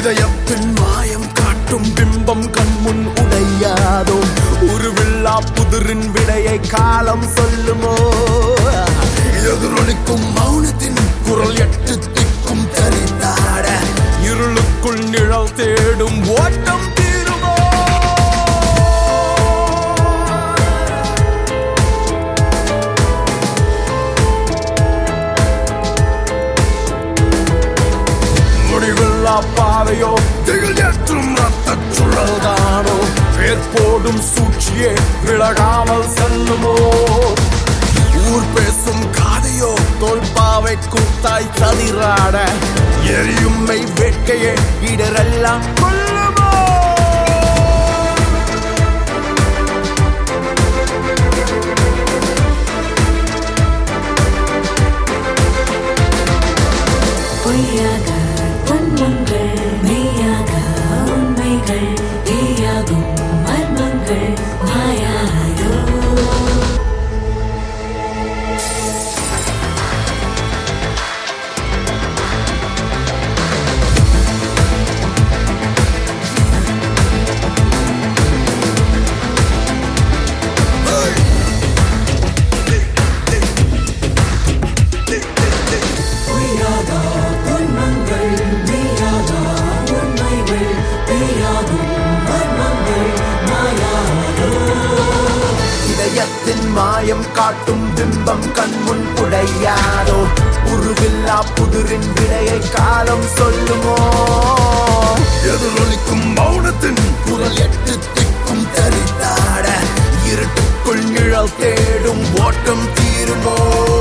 இதயத்தின் மாயம் காட்டும் பிம்பம் கண்முன் உடையாதோ உருவில்லா புதிரின் விடையை காலம் சொல்லுமோ எதிரொலிக்கும் மௌனத்தின் குரல் எட்டு திக்கும் தனித்தாட இருளுக்குள் நிழல் தேடும் ஓட்டம் தீருமோ முடிவில்லா பாதையோ திகில் ஏற்றும் ரத்த சுழல் தானோ பேர் போடும் சூழ்ச்சியே விலகாமல் செல்லுமோ ஊர் பேசும் காதையோ தோல்பாவை கூத்தாய் சதிராட எரியும்மை வேட்கையே இடரெல்லாம் கொல்லுமோ பொய்யாக பொன்மங்கள் மெய்யாக உண்மைகள் தீயாகும் மர்மங்கள் மாயாயோ பொய்யாக பொன்மங்கள் மெய்யாக உண்மைகள் தீயாகும் மர்மங்கள் மாயாயோ இதயத்தின் மாயம் காட்டும் பிம்பம் கண்முன் உடையாதோ உருவில்லா புதிரின் விடையை காலம் சொல்லுமோ எதிரொலிக்கும் மௌனத்தின் குரல் எட்டு திக்கும் தரித்தாட இருட்டுக்குள் நிழல் தேடும் ஓட்டம் தீருமோ